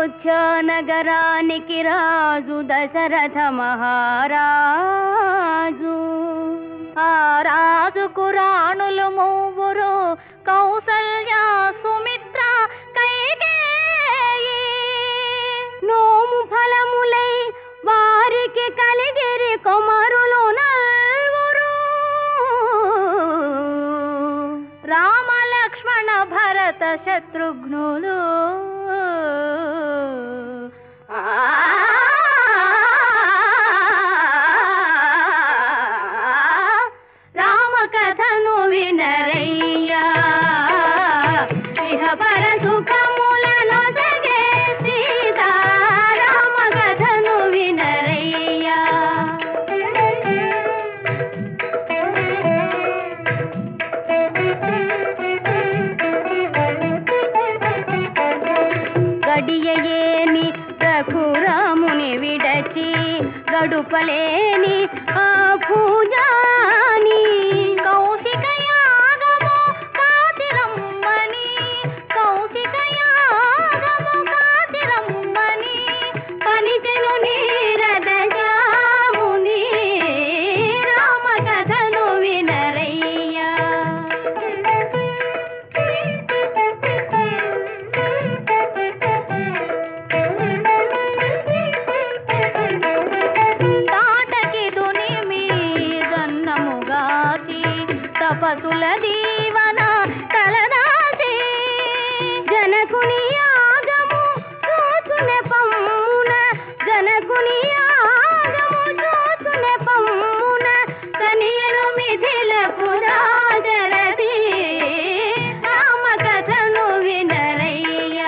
అయోధ్య నగరానికి రాజు దశరథ మహారాజు ఆ రాజుకు రాణులు మూవురు కౌసల్య సుమిత్ర కైకేయి నోము ఫలములై వారికి కలిగిరి కొమరులు నల్వురు రామ లక్ష్మణ భరత శత్రుఘ్నులు రామ కథను వినరయ్యా ఇహ పర సుఖములను జగే సీతా రామ కథను వినరయ్యా గడియయేని రఘురాముని విడచి గడుపలేని ఆ పూజాని కౌశిక యాగము కాతిరమ్మని కౌశిక యాగము కాతిరమ్మని పనిచెను నీరద జాముని రామ కథను వినరయ్యా తాటకిదుని మీదన్నముగాచి తపసుల దీవన తలదాచి జనకుని యాగము చూచునే పమ్మున జనకుని యాగము చూచునే పమ్మున కనియను మిథిల పురాజరది రామ కథను వినరయ్యా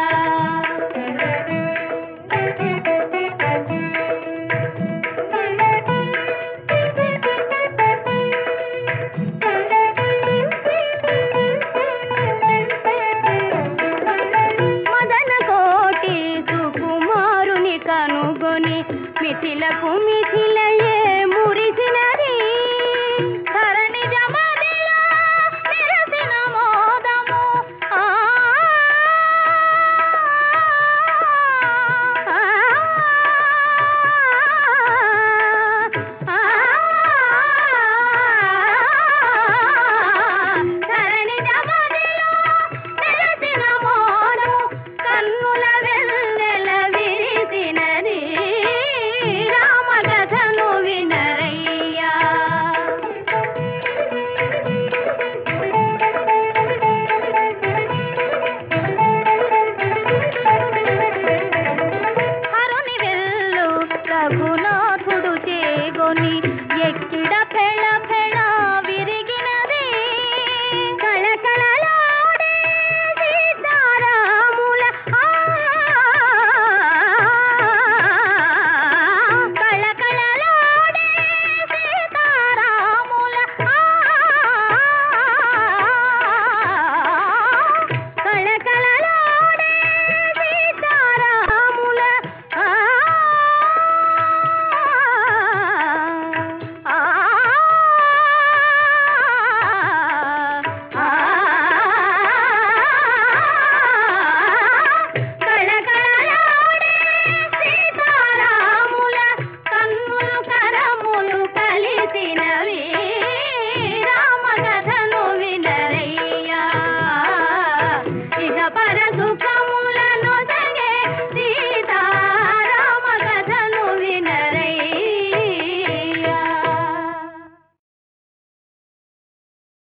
మదన కోటి సుకుమారుని కనుగొని మిథిలకు మిథిలయ